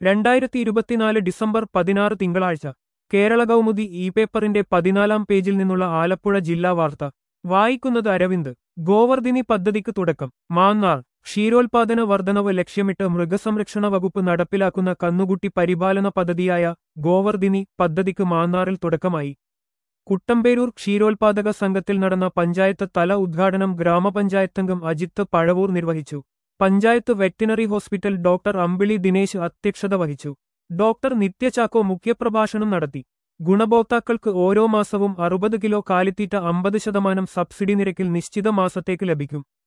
രണ്ടായിരത്തി ഇരുപത്തിനാല് ഡിസംബർ പതിനാറ് തിങ്കളാഴ്ച കേരള കൗമുദി ഇ പേപ്പറിന്റെ പതിനാലാം പേജിൽ നിന്നുള്ള ആലപ്പുഴ ജില്ലാ വാർത്ത വായിക്കുന്നത് അരവിന്ദ് ഗോവർധിനി പദ്ധതിക്ക് തുടക്കം മാന്നാർ ക്ഷീരോത്പാദന വർധനവ് ലക്ഷ്യമിട്ട് മൃഗസംരക്ഷണ വകുപ്പ് നടപ്പിലാക്കുന്ന കന്നുകുട്ടി പരിപാലന പദ്ധതിയായ ഗോവർധിനി പദ്ധതിക്ക് മാന്നാറിൽ തുടക്കമായി കുട്ടമ്പേരൂർ ക്ഷീരോത്പാദക സംഘത്തിൽ നടന്ന പഞ്ചായത്ത് തല ഉദ്ഘാടനം ഗ്രാമപഞ്ചായത്തംഗം അജിത്ത് പഴവൂർ നിർവഹിച്ചു panchayat veterinary hospital doctor Ambili Dinesh അധ്യക്ഷത വഹിച്ചു ഡോക്ടർ നിത്യചാക്കോ മുഖ്യപ്രഭാഷണം നടത്തി ഗുണഭോക്താക്കൾക്ക് ഓരോ മാസവും അറുപത് കിലോ കാലിത്തീറ്റ അമ്പത് ശതമാനം സബ്സിഡി നിരക്കിൽ നിശ്ചിത മാസത്തേക്ക് ലഭിക്കും